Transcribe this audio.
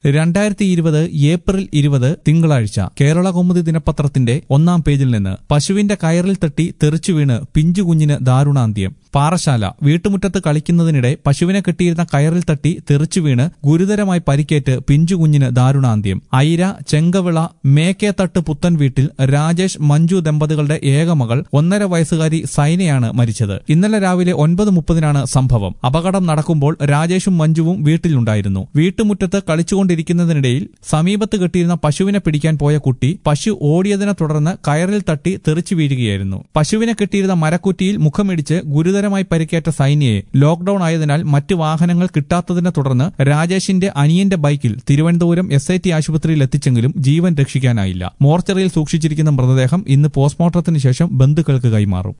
രണ്ടായിരത്തി ഇരുപത് ഏപ്രിൽ ഇരുപത് തിങ്കളാഴ്ച കേരള കൗമുദി ദിനപത്രത്തിന്റെ ഒന്നാം പേജിൽ നിന്ന് പശുവിന്റെ കയറിൽ തട്ടി തെറിച്ചു വീണ് പിഞ്ചു കുഞ്ഞിന് ദാരുണാന്ത്യം പാറശാല വീട്ടുമുറ്റത്ത് കളിക്കുന്നതിനിടെ പശുവിനെ കെട്ടിയിരുന്ന കയറിൽ തട്ടി തെറിച്ചു വീണ് ഗുരുതരമായി പരിക്കേറ്റ് പിഞ്ചു കുഞ്ഞിന് ദാരുണാന്ത്യം ഐര ചെങ്കവിള മേക്കേത്തട്ട് പുത്തൻ വീട്ടിൽ രാജേഷ് മഞ്ജു ദമ്പതികളുടെ ഏകമകൾ ഒന്നര വയസ്സുകാരി സൈനയാണ് മരിച്ചത് ഇന്നലെ രാവിലെ ഒൻപത് മുപ്പതിനാണ് സംഭവം അപകടം നടക്കുമ്പോൾ രാജേഷും മഞ്ജുവും വീട്ടിലുണ്ടായിരുന്നു വീട്ടുമുറ്റത്ത് കളിച്ചുകൊണ്ടിരിക്കുന്നതിനിടയിൽ സമീപത്ത് കെട്ടിയിരുന്ന പശുവിനെ പിടിക്കാൻ പോയ കുട്ടി പശു ഓടിയതിനെ തുടർന്ന് കയറിൽ തട്ടി തെറിച്ചു വീഴുകയായിരുന്നു പശുവിനെ കെട്ടിയിരുന്ന മരക്കുറ്റിയിൽ മുഖമിടിച്ച് ഗുരുതരമായി പരിക്കേറ്റ സൈന്യയെ ലോക്ഡൌൺ ആയതിനാൽ മറ്റ് വാഹനങ്ങൾ കിട്ടാത്തതിനെ തുടർന്ന് രാജേഷിന്റെ അനിയന്റെ ബൈക്കിൽ തിരുവനന്തപുരം എസ് ഐ ടി ആശുപത്രിയിൽ എത്തിച്ചെങ്കിലും ജീവൻ രക്ഷിക്കാനായില്ല മോർച്ചറിയിൽ സൂക്ഷിച്ചിരിക്കുന്ന മൃതദേഹം ഇന്ന് പോസ്റ്റ്മോർട്ടത്തിന് ശേഷം ബന്ധുക്കൾക്ക് കൈമാറും